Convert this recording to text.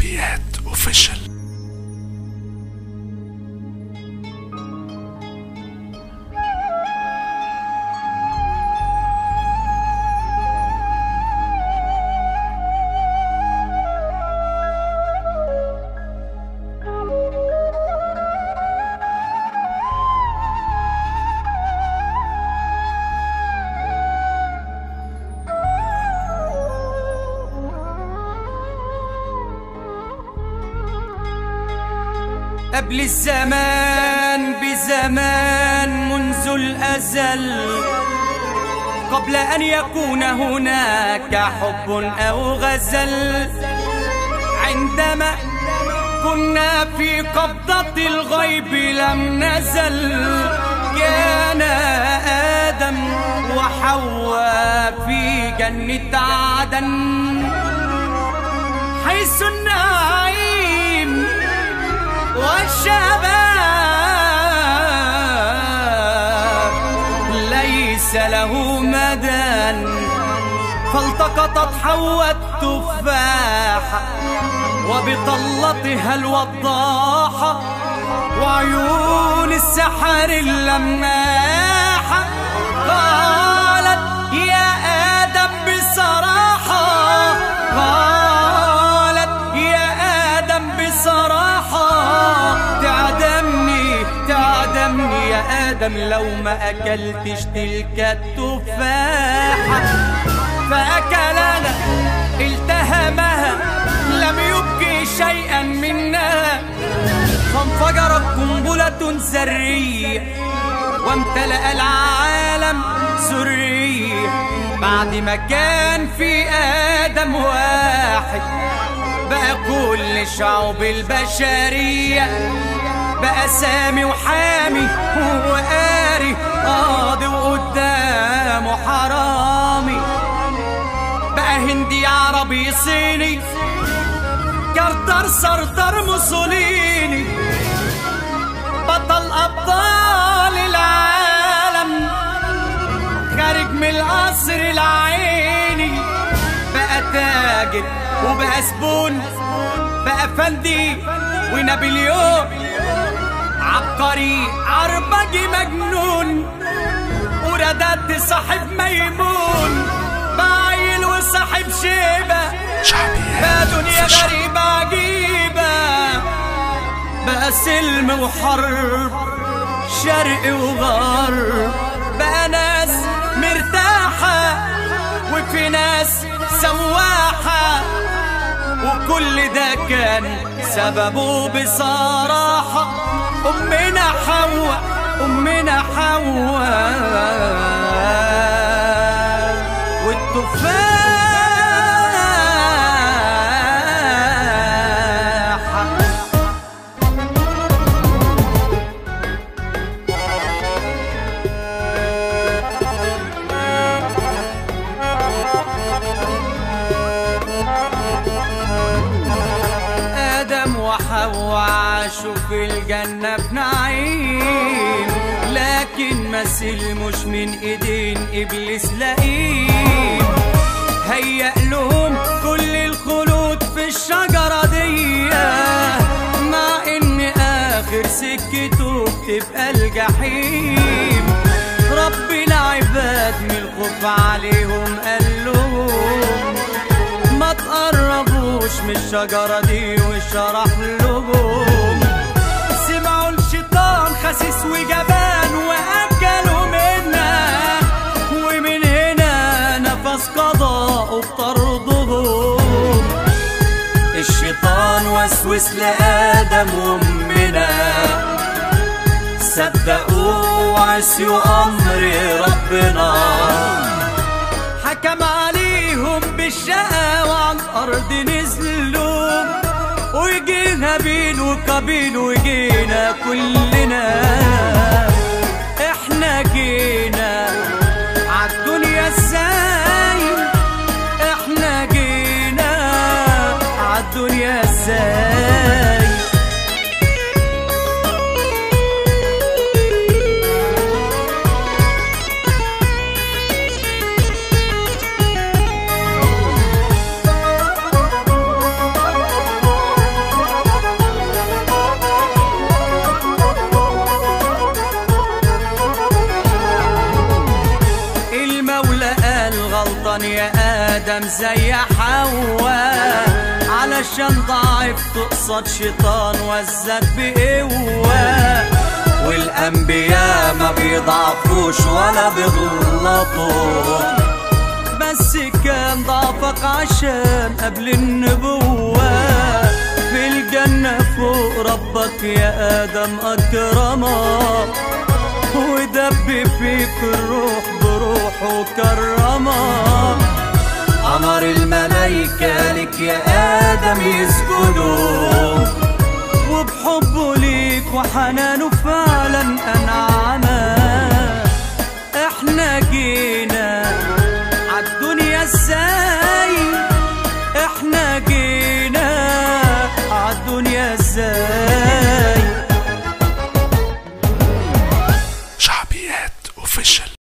شعبيات اوفيشال قبل الزمان بزمان منذ الأزل قبل أن يكون هناك حب أو غزل عندما كنا في قبضة الغيب لم نزل كان آدم وحواء في جنة عدن حيث النعيم والشباب ليس له مدى فالتقطت حواء التفاحة وبطلتها الوضاحة وعيون السحر اللماحة قالت يا آدم بصراحة قالت يا آدم بصراحة تعدمني تعدمني يا آدم لو ما أكلتش تلك التفاحة فأكلنا التهمها لم يبقي شيئا منها فانفجرت قنبلة ذرية وامتلأ العالم سرية بعد ما كان في آدم واحد بقى كل شعوب البشرية بقى سامي وحامي وقاري قاضي وقدامه حرامي بقى هندي عربي صيني كرتر سرتر موسوليني بطل أبطال العالم خارج من القصر العيني بقى تاجر وبقى زبون بقى فندي ونابليون عبقري عربجي مجنون وردت صاحب ميمون بعيل وصاحب شيبه شعبيات بقى دنيا اوفيشال غريبة عجيبة بقى سلم وحرب شرق وغرب بقى ناس مرتاحة وفي ناس سواحة وكل ده كان سببه بصراحة أمنا حواء أمنا حواء والتفاحة آدم وحواء عاشوا في الجنة في نعيم لكن ما سلموش من ايدين ابليس لئيم هيأ لهم كل الخلود في الشجرة دي مع ان اخر سكته بتبقى الجحيم ربنا عباد من الخوف عليهم قال لهم ما تقربوش من الشجرة دي وشرح لهم سمعوا الشيطان خسيس وجبان وأكلوا منها ومن هنا نفس قضاء بطردهم الشيطان وسوس لآدم وأمنا صدقوا وعصيوا أمر ربنا حكم عليهم بالشقا وعن الأرض نزلوا وجينا بين وقابيل وجينا كلنا احنا جينا عالدنيا ازاي احنا جينا عالدنيا ازاي ادم زي حواء علشان ضعف تقصد شيطان وزك بقوة والانبياء ما بيضعفوش ولا بيغلطوا بس كان ضعفك عشان قبل النبوة في الجنة فوق ربك يا آدم أكرمك ودب فيك الروح بروح وكرمك أمر الملايكة لك يا آدم يسجدوا وبحبه ليك وحنانه فعلا أنعمك احنا جينا عالدنيا ازاي احنا جينا عالدنيا ازاي شعبيات اوفيشال